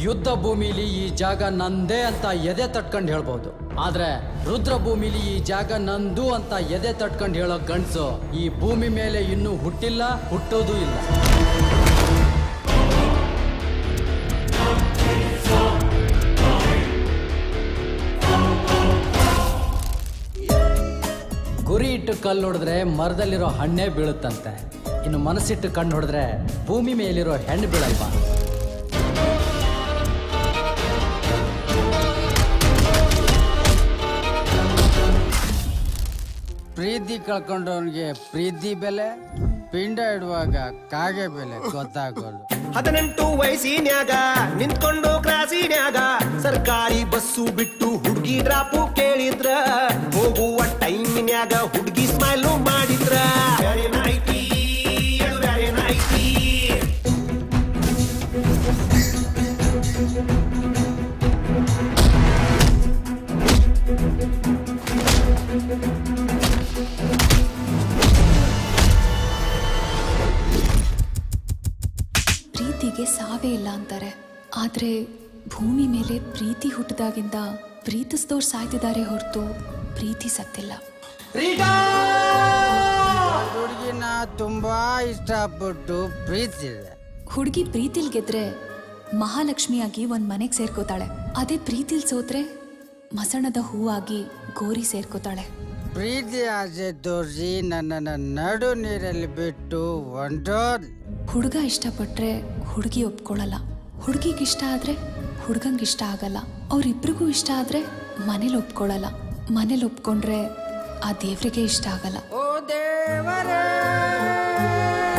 ಯುದ್ಧ ಭೂಮಿಲಿ ಈ ಜಾಗ ನಂದೇ ಅಂತ ಎದೆ ತಟ್ಕೊಂಡು ಹೇಳ್ಬೋದು ಆದ್ರೆ ರುದ್ರ ಭೂಮಿಲಿ ಈ ಜಾಗ ನಂದು ಅಂತ ಎದೆ ತಟ್ಕೊಂಡು ಹೇಳೋ ಗಂಡ್ಸು ಈ ಭೂಮಿ ಮೇಲೆ ಇನ್ನೂ ಹುಟ್ಟಿಲ್ಲ ಹುಟ್ಟೋದೂ ಇಲ್ಲ ಗುರಿ ಇಟ್ಟು ಕಲ್ಲು ಹೊಡೆದ್ರೆ ಮರದಲ್ಲಿರೋ ಹಣ್ಣೇ ಬೀಳುತ್ತಂತೆ ಇನ್ನು ಮನಸ್ಸಿಟ್ಟು ಕಣ್ಣು ಹೊಡೆದ್ರೆ ಭೂಮಿ ಮೇಲಿರೋ ಹೆಣ್ಣು ಬೀಳಲ್ವಾ ಪ್ರೀತಿ ಕಳ್ಕೊಂಡವನಿಗೆ ಪ್ರೀತಿ ಬೆಲೆ ಪಿಂಡ ಇಡುವಾಗ ಕಾಗೆ ಬೆಲೆ ಗೊತ್ತಾಗೋದು ಹದಿನೆಂಟು ವಯಸ್ಸಿನ್ಯಾಗ ನಿಂತ್ಕೊಂಡು ಕ್ರಾಸಿನ್ಯಾಗ ಸರ್ಕಾರಿ ಬಸ್ಸು ಬಿಟ್ಟು ಹುಡ್ಗಿ ಡ್ರಾಪು ಕೇಳಿದ್ರ ಹೋಗುವ ಟೈಮಿನ್ಯಾಗ ಹುಡ್ಗಿ ಸ್ಮೈಲು ಮಾಡಿದ್ರ ಬ್ಯಾರೆ ನಾಯ್ತಿ, ಅದು ಬ್ಯಾರೆ ನಾಯ್ತಿ. ಪ್ರೀತಿಗೆ ಸಾವೇ ಇಲ್ಲ ಅಂತಾರೆ ಆದ್ರೆ ಭೂಮಿ ಮೇಲೆ ಪ್ರೀತಿ ಹುಟ್ಟಿದಾಗಿಂದ ಪ್ರೀತಿಸಿದವ್ರು ಸಾಯ್ತಿದ್ದಾರೆ ಹೊರತು ಪ್ರೀತಿ ಸತ್ತಿಲ್ಲ ಹುಡುಗಿನ ತುಂಬಾ ಇಷ್ಟಪಟ್ಟು ಪ್ರೀತಿಸಿದೆ ಹುಡುಗಿ ಪ್ರೀತಿಲ್ ಗೆದ್ರೆ ಮಹಾಲಕ್ಷ್ಮಿಯಾಗಿ ಒಂದ್ ಮನೆಗ್ ಸೇರ್ಕೋತಾಳೆ ಅದೇ ಪ್ರೀತಿಲ್ ಸೋತ್ರೆ ಮಸಣದ ಹೂವಾಗಿ ಗೋರಿ ಸೇರ್ಕೋತಾಳೆ ಪ್ರೀತಿ ಆಸೆ ತೋರಿಸಿ ನನ್ನನ್ನು ನಡು ನೀರಲ್ಲಿ ಬಿಟ್ಟು ಹೊಂಟೋದ್ ಹುಡುಗ ಇಷ್ಟಪಟ್ರೆ ಹುಡುಗಿ ಒಪ್ಕೊಳ್ಳಲ್ಲ ಹುಡುಗಿಗೆ ಇಷ್ಟ ಆದ್ರೆ ಹುಡುಗಂಗೆ ಇಷ್ಟ ಆಗಲ್ಲ ಅವ್ರಿಬ್ರಿಗೂ ಇಷ್ಟ ಆದ್ರೆ ಮನೇಲಿ ಒಪ್ಕೊಳ್ಳಲ್ಲ ಮನೇಲಿ ಒಪ್ಕೊಂಡ್ರೆ ಆ ದೇವ್ರಿಗೆ ಇಷ್ಟ ಆಗಲ್ಲ ಓ ದೇವರೇ